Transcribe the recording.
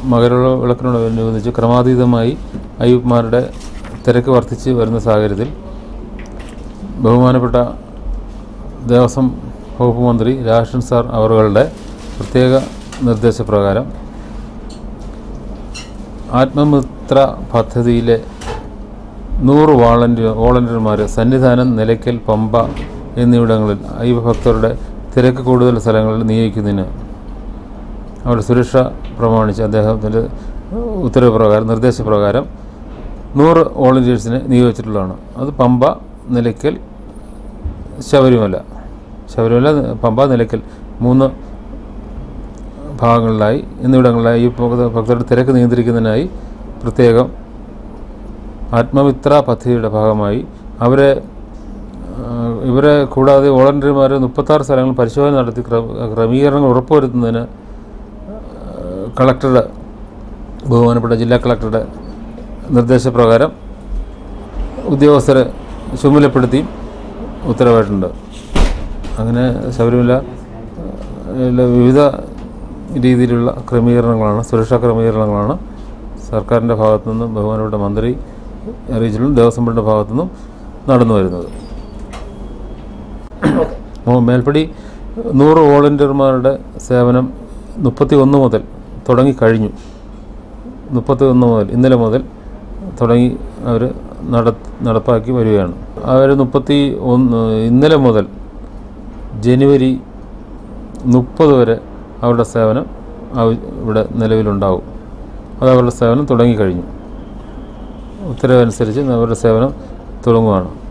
മകരവിളക്കിനോടനുബന്ധിച്ച് ക്രമാതീതമായി അയ്യപ്പന്മാരുടെ തിരക്ക് വർദ്ധിച്ച് വരുന്ന സാഹചര്യത്തിൽ ബഹുമാനപ്പെട്ട ദേവസ്വം വകുപ്പ് മന്ത്രി രാഷൻ സാർ അവറുകളുടെ പ്രത്യേക നിർദ്ദേശപ്രകാരം ആത്മമിത്ര പദ്ധതിയിലെ നൂറ് വാളണ്ടിയർ വോളണ്ടിയർമാർ സന്നിധാനം നിലയ്ക്കൽ പമ്പ എന്നിവിടങ്ങളിൽ അയ്യപ്പ ഭക്തരുടെ തിരക്ക് കൂടുതൽ സ്ഥലങ്ങളിൽ നിയോഗിക്കുന്നതിന് അവരുടെ സുരക്ഷ പ്രമാണിച്ച് അദ്ദേഹത്തിൻ്റെ ഉത്തരവ് പ്രകാരം നിർദ്ദേശപ്രകാരം നൂറ് വോളണ്ടിയേഴ്സിനെ നിയോഗിച്ചിട്ടുള്ളതാണ് അത് പമ്പ നിലയ്ക്കൽ ശബരിമല ശബരിമല പമ്പ നിലയ്ക്കൽ മൂന്ന് ഭാഗങ്ങളിലായി എന്നിവിടങ്ങളിലായി ഈ ഭക്ത- ഭക്തരുടെ തിരക്ക് നിയന്ത്രിക്കുന്നതിനായി പ്രത്യേകം ആത്മമിത്ര പദ്ധതിയുടെ ഭാഗമായി അവരെ ആ, ഇവരെ കൂടാതെ വോളണ്ടിയർമാർ മുപ്പത്താറ് സ്ഥലങ്ങളിൽ പരിശോധന നടത്തി ക്ര- ക്രമീകരണങ്ങൾ ഉറപ്പുവരുത്തുന്നതിന് കളക്ടറുടെ ബഹുമാനപ്പെട്ട ജില്ലാ കളക്ടറുടെ നിർദ്ദേശപ്രകാരം ഉദ്യോഗസ്ഥരെ ചുമതലപ്പെടുത്തി ഉത്തരവായിട്ടുണ്ട് അങ്ങനെ ശബരിമല യിലെ വിവിധ രീതിയിലുള്ള ക്രമീകരണങ്ങളാണ് സുരക്ഷാ ക്രമീകരണങ്ങളാണ് സർക്കാരിൻ്റെ ഭാഗത്തു നിന്നും ബഹുമാനപ്പെട്ട മന്ത്രി അറിയിച്ചിട്ടും ദേവസ്വം ബോർഡിൻ്റെ ഭാഗത്തു നിന്നും നടന്നു വരുന്നത് മോ- മേൽപ്പടി നൂറ് വോളണ്ടിയർമാരുടെ സേവനം മുപ്പത്തി ഒന്ന് മുതൽ തുടങ്ങിക്കഴിഞ്ഞു മുപ്പത്തി ഒന്ന് മുതൽ ഇന്നലെ മുതൽ തുടങ്ങി അവർ നട നടപ്പാക്കി വരികയാണ് അവർ മുപ്പത്തി ഒന്ന് ഇന്നലെ മുതൽ ജനുവരി മുപ്പത് വരെ അവരുടെ സേവനം ആവ- ഇവിടെ നിലവിലുണ്ടാവും അത് അവരുടെ സേവനം തുടങ്ങിക്കഴിഞ്ഞു ഉത്തരവനുസരിച്ച് അവരുടെ സേവനം തുടങ്ങുകയാണ്